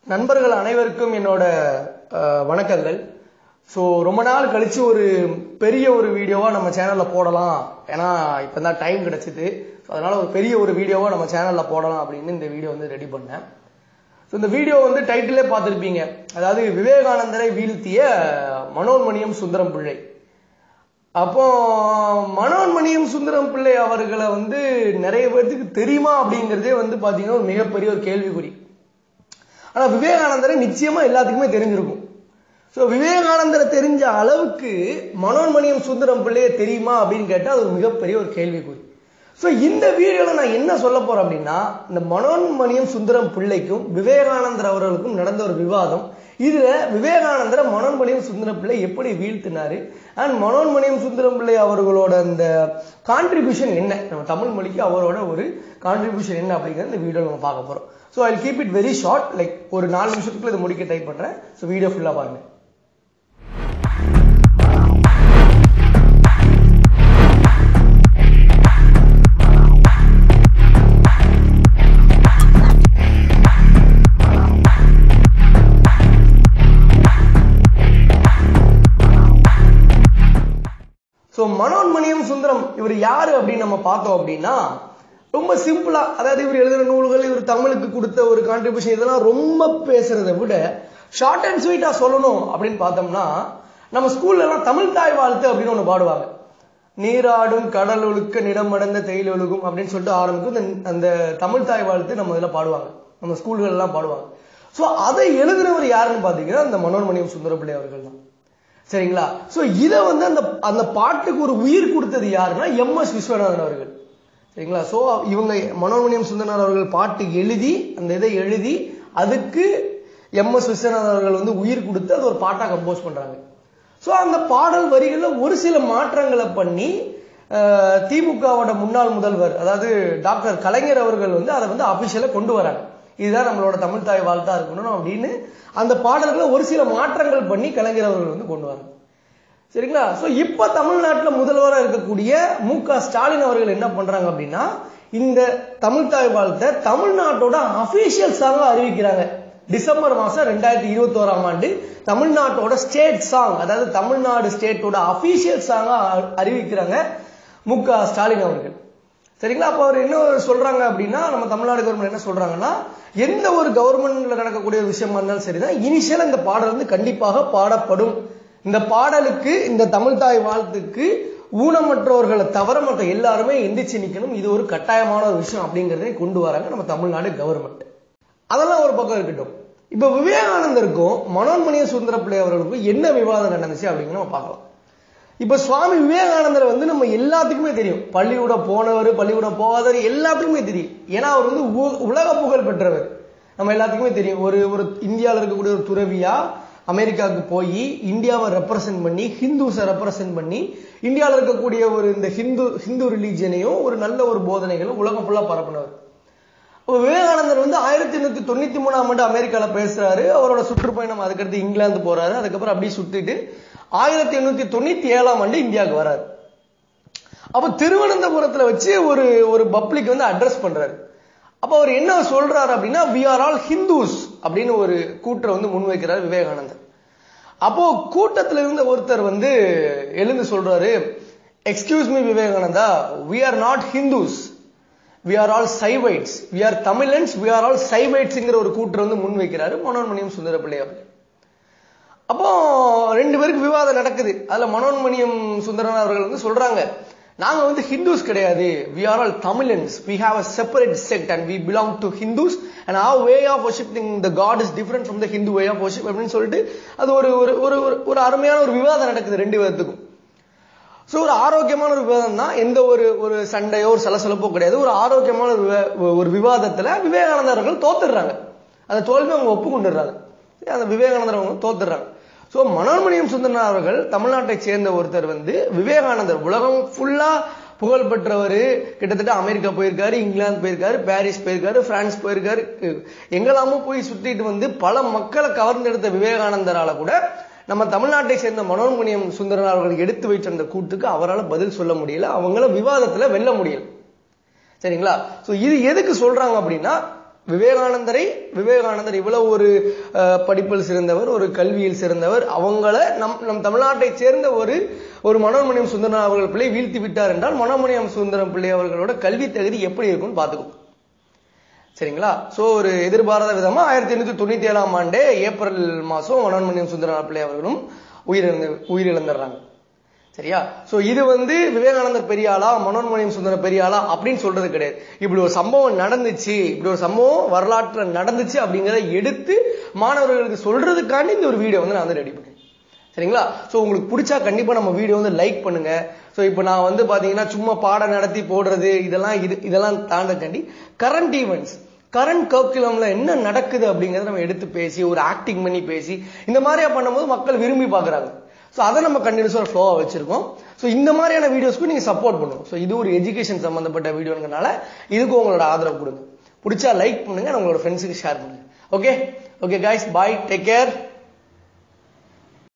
நண்பர்கள் அனைவருக்கும் என்னோட அஹ், வணக்கங்கள் ஸோ ரொம்ப நாள் கழிச்சு ஒரு பெரிய ஒரு வீடியோவா நம்ம சேனல்ல போடலாம் ஏன்னா இப்போ தான் டைம் கிடைச்சிது ஸோ அதனால ஒரு பெரிய ஒரு வீடியோவா நம்ம சேனல்ல போடலாம் அப்படின்னு இந்த வீடியோ வந்து ரெடி பண்ணேன் ஸோ இந்த வீடியோ வந்து டைட்டிலே பார்த்துருப்பீங்க அதாவது விவேகானந்தரை வீழ்த்திய மனோன்மணியம் சுந்தரம் பிள்ளை அப்போ மனோன்மணியம் சுந்தரம் பிள்ளை அவர்களை வந்து நிறைய பேர்த்துக்கு தெரியுமா அப்படிங்கிறதே வந்து பாத்தீங்கன்னா ஒரு மிகப்பெரிய ஒரு கேள்விக்குறி ஆனா விவேகானந்தரை நிச்சயமா எல்லாத்துக்குமே தெரிஞ்சிருக்கும் ஸோ விவேகானந்தரை தெரிஞ்ச அளவுக்கு மனோன்மணியம் சுந்தரம் பிள்ளையை தெரியுமா அப்படின்னு கேட்டா அது ஒரு மிகப்பெரிய ஒரு கேள்விக்குறி ஸோ இந்த வீடியோல நான் என்ன சொல்ல போறேன் அப்படின்னா இந்த மனோன்மணியம் சுந்தரம் பிள்ளைக்கும் விவேகானந்தர் அவர்களுக்கும் நடந்த ஒரு விவாதம் இதுல விவேகானந்தர மனோன்மணியம் சுந்தரம் பிள்ளை எப்படி வீழ்த்தினாரு அண்ட் மனோன்மணியம் சுந்தரம் பிள்ளை அவர்களோட அந்த கான்ட்ரிபியூஷன் என்ன நம்ம தமிழ் மொழிக்கு அவரோட ஒரு கான்ட்ரிபியூஷன் என்ன அப்படிங்கிறது இந்த வீடியோ நம்ம பார்க்க போறோம் so I keep it very short like ஒரு நாலு நிமிஷத்துக்குள்ள இதை முடிக்க டைப் பண்றேன் ஸோ வீடியோ ஃபுல்லா பாருங்க ஸோ மனோன்மணியம் சுந்தரம் இவர் யாரு அப்படின்னு நம்ம பார்த்தோம் அப்படின்னா ரொம்ப சிம்பிளா அதாவது இவர் எழுதுற நூல்கள் இவர் தமிழுக்கு கொடுத்த ஒரு கான்ட்ரிபியூஷன் இதெல்லாம் ரொம்ப பேசுறதை விட ஷார்ட் அண்ட் ஸ்வீட்டா சொல்லணும் அப்படின்னு பார்த்தோம்னா நம்ம ஸ்கூல்ல எல்லாம் தமிழ் தாய் வாழ்த்து அப்படின்னு ஒன்று பாடுவாங்க நீராடும் கடல் ஒழுக்க நிலமடந்த தேயிலை ஒழுகும் அப்படின்னு சொல்லிட்டு ஆரம்பிக்கும் இந்த- அந்த தமிழ் தாய் வாழ்த்து நம்ம இதில் பாடுவாங்க நம்ம ஸ்கூல்கள் எல்லாம் பாடுவாங்க ஸோ அதை எழுதுறவர் யாருன்னு பார்த்தீங்கன்னா அந்த மனோன்மணியம் சுந்தரப்பிள்ளை அவர்கள் தான் சரிங்களா சோ இத வந்து அந்த அந்த பாட்டுக்கு ஒரு உயிர் கொடுத்தது யாருன்னா எம் எஸ் விஸ்வநாதன் அவர்கள் சரிங்களா சோ இவங்க மனோன்மணியம் சுந்தரனார் அவர்கள் பாட்டு எழுதி அந்த இதை எழுதி அதுக்கு எம் எஸ் விஸ்வநாதன் அவர்கள் வந்து உயிர் கொடுத்து அது ஒரு பாட்டா கம்போஸ் பண்றாங்க சோ அந்த பாடல் வரிகள்ல ஒரு சில மாற்றங்களை பண்ணி அஹ், திமுகவோட முன்னாள் முதல்வர் அதாவது டாக்டர் கலைஞர் அவர்கள் வந்து அதை வந்து அபிஷியலா கொண்டு வராங்க இதுதான் நம்மளோட தமிழ் தாய் வாழ்த்தா இருக்கணும் அப்படின்னு அந்த பாடல்களை ஒரு சில மாற்றங்கள் பண்ணி கலைஞர் அவர்கள் வந்து கொண்டு வராங்க சரிங்களா சோ இப்ப தமிழ்நாட்டுல முதல்வரா இருக்கக்கூடிய மு க ஸ்டாலின் அவர்கள் என்ன பண்றாங்க அப்படின்னா இந்த தமிழ் தாய் வாழ்த்தை தமிழ்நாட்டோட அபிஷியல் சாங்கா அறிவிக்கிறாங்க டிசம்பர் மாசம் ரெண்டாயிரத்தி இருபத்தி ஓராம் ஆண்டு தமிழ்நாட்டோட ஸ்டேட் சாங் அதாவது தமிழ்நாடு ஸ்டேட்டோட அபிஷியல் சாங்கா அறிவிக்கிறாங்க மு க ஸ்டாலின் அவர்கள் சரிங்களா அப்போ அவர் என்ன சொல்றாங்க அப்படின்னா நம்ம தமிழ்நாடு கவர்மெண்ட் என்ன சொல்றாங்கன்னா எந்த ஒரு கவர்மெண்ட்ல நடக்கக்கூடிய ஒரு விஷயமா இருந்தாலும் சரிதான் இனிஷியல் இந்த பாடல் வந்து கண்டிப்பாக பாடப்படும் இந்த பாடலுக்கு இந்த தமிழ் தாய் வாழ்த்துக்கு ஊனமற்றவர்களை தவிர மற்ற எல்லாருமே எந்திரிச்சு நிக்கணும் இது ஒரு கட்டாயமான ஒரு விஷயம் அப்படிங்கறதை கொண்டு வராங்க நம்ம தமிழ்நாடு கவர்மெண்ட் அதெல்லாம் ஒரு பக்கம் இருக்கட்டும் இப்ப விவேகானந்தருக்கும் மனோன்மணிய சுந்தர பிள்ளை அவர்களுக்கும் என்ன விவாதம் நடந்துச்சு அப்படிங்கிற நம்ம பார்க்கலாம் இப்ப சுவாமி விவேகானந்தர் வந்து நம்ம எல்லாத்துக்குமே தெரியும் பள்ளிக்கூடம் போனவர் பள்ளிக்கூடம் போகாதவர் எல்லாத்துக்குமே தெரியும் ஏன்னா அவர் வந்து உ- உலக புகழ் பெற்றவர் நம்ம எல்லாத்துக்குமே தெரியும் ஒரு ஒரு இந்தியாவில் இருக்கக்கூடிய ஒரு துறவியா அமெரிக்காவுக்கு போய் இந்தியாவை ரெப்ரசென்ட் பண்ணி ஹிந்துஸை ரெப்ரசென்ட் பண்ணி இந்தியாவில் இருக்கக்கூடிய ஒரு இந்த ஹிந்து ஹிந்து ரிலீஜனையும் ஒரு நல்ல ஒரு போதனைகளும் உலகம் ஃபுல்லா பரப்புனவர் அப்ப விவேகானந்தர் வந்து ஆயிரத்தி எண்ணூத்தி தொண்ணூத்தி மூணாம் ஆண்டு அமெரிக்கால பேசுறாரு அவரோட சுற்றுப்பயணம் அதுக்கடுத்து இங்கிலாந்து போறாரு அதுக்கப்புறம் அப்படியே சுத்திட்டு ஆயிரத்தி எண்ணூத்தி தொண்ணூத்தி ஏழாம் ஆண்டு இந்தியாவுக்கு வராரு அப்ப திருவனந்தபுரத்துல வச்சு ஒரு ஒரு பப்ளிக் வந்து அட்ரஸ் பண்றாரு அப்ப அவர் என்ன சொல்றாரு அப்படின்னா வி ஆர் ஆல் ஹிந்துஸ் அப்படின்னு ஒரு கூற்றை வந்து முன்வைக்கிறார் விவேகானந்தர் அப்போ கூட்டத்துல இருந்த ஒருத்தர் வந்து எழுந்து சொல்றாரு excuse me Vivekananda we are not Hindus we are all Saivites we are Tamilans we are all சைவைட்ஸ்ங்கிற ஒரு கூற்று வந்து முன்வைக்கிறாரு மனோன்மணியம் சுந்தரப்பிள்ளை அவர்கள் அப்போ ரெண்டு பேருக்கு விவாதம் நடக்குது அதுல மனோன்மணியம் சுந்தரன் அவர்கள் வந்து சொல்றாங்க நாங்க வந்து ஹிந்துஸ் கிடையாது we are all Tamilans we have a separate sect and we belong to Hindus and our way of worshiping the God is different from the Hindu way of worship அப்படின்னு சொல்லிட்டு அது ஒரு ஒரு ஒரு ஒரு- ஒரு அருமையான ஒரு விவாதம் நடக்குது ரெண்டு பேர்த்துக்கும் ஸோ ஒரு ஆரோக்கியமான ஒரு விவாதம் தான் எந்த ஒரு ஒரு சண்டையோ ஒரு சலசலப்போ கிடையாது ஒரு ஆரோக்கியமான ஒரு விவா- ஒரு விவாதத்துல விவேகானந்தர் அவர்கள் தோத்துடுறாங்க அந்த தோல்வி அவங்க ஒப்புக்கொண்டுடுறாங்க சரி, அந்த விவேகானந்தர் அவங்க தோத்துடுறாங்க ஸோ மனோன்மணியம் சுந்தரனார் அவர்கள் தமிழ்நாட்டை சேர்ந்த ஒருத்தர் வந்து விவேகானந்தர் உலகம் ஃபுல்லா புகழ் பெற்றவர் கிட்டத்தட்ட அமெரிக்கா போயிருக்காரு இங்கிலாந்து போயிருக்காரு பாரிஸ் போயிருக்காரு பிரான்ஸ் போயிருக்காரு எங்கெல்லாமோ போய் சுத்திட்டு வந்து பல மக்களை கவர்ந்தெடுத்த விவேகானந்தரால கூட நம்ம தமிழ்நாட்டை சேர்ந்த மனோன்மணியம் சுந்தரன் அவர்கள் எடுத்து வைத்திருந்த கூட்டுக்கு அவரால் பதில் சொல்ல முடியல அவங்கள விவாதத்துல வெல்ல முடியல சரிங்களா சோ இது எதுக்கு சொல்றாங்க அப்படின்னா விவேகானந்தரை விவேகானந்தர் இவ்வளவு ஒரு அஹ், படிப்பில் சிறந்தவர் ஒரு கல்வியில் சிறந்தவர் அவங்கள நம் நம் தமிழ்நாட்டை சேர்ந்த ஒரு ஒரு மனோன்மணியம் சுந்தரம் அவர்கள் பிள்ளை வீழ்த்தி விட்டார் என்றால் மனோன்மணியம் சுந்தரம் பிள்ளை அவர்களோட கல்வி தகுதி எப்படி இருக்கும்னு பார்த்துக்கோ சரிங்களா சோ ஒரு எதிர்பாராத விதமா ஆயிரத்தி எண்ணூத்தி தொண்ணூத்தி ஏழாம் ஆண்டே ஏப்ரல் மாசம் மனோன்மணியம் சுந்தரம் பிள்ளை அவர்களும் உயிரிழந்து உயிரிழந்துடுறாங்க சரியா சோ இது வந்து விவேகானந்தர் பெரியாளா மனோன்மணியம் சுந்தரம் பெரியாளா அப்படின்னு சொல்றது கிடையாது இப்படி ஒரு சம்பவம் நடந்துச்சு இப்படி ஒரு சம்பவம் வரலாற்றுல நடந்துச்சு அப்படிங்கறத எடுத்து மாணவர்களுக்கு சொல்றதுக்காண்டி இந்த ஒரு வீடியோ வந்து நான் வந்து ரெடி பண்ணேன் சரிங்களா சோ உங்களுக்கு பிடிச்சா கண்டிப்பா நம்ம வீடியோ வந்து லைக் பண்ணுங்க சோ இப்போ நான் வந்து பாத்தீங்கன்னா சும்மா பாடம் நடத்தி போடுறது இதெல்லாம் இது இதெல்லாம் தாண்டக்காண்டி கரண்ட் ஈவெண்ட்ஸ் கரண்ட் கர்க்குலம்ல என்ன நடக்குது அப்படிங்கறத நம்ம எடுத்து பேசி ஒரு ஆக்டிங் பண்ணி பேசி இந்த மாதிரியா பண்ணும்போது மக்கள் விரும்பி பாக்குறாங்க ஸோ அதை நம்ம கண்டினியூஸாக ஃப்ளோவாக வச்சிருக்கோம் ஸோ இந்த மாதிரியான வீடியோஸ்க்கு நீங்கள் சப்போர்ட் பண்ணணும் ஸோ இது ஒரு எஜுகேஷன் சம்மந்தப்பட்ட வீடியோங்கிறனால இதுக்கு உங்களோட ஆதரவு கொடுங்க பிடிச்சா லைக் பண்ணுங்க உங்களோட ஃப்ரெண்ட்ஸுக்கு ஷேர் பண்ணுங்க okay okay guys bye take care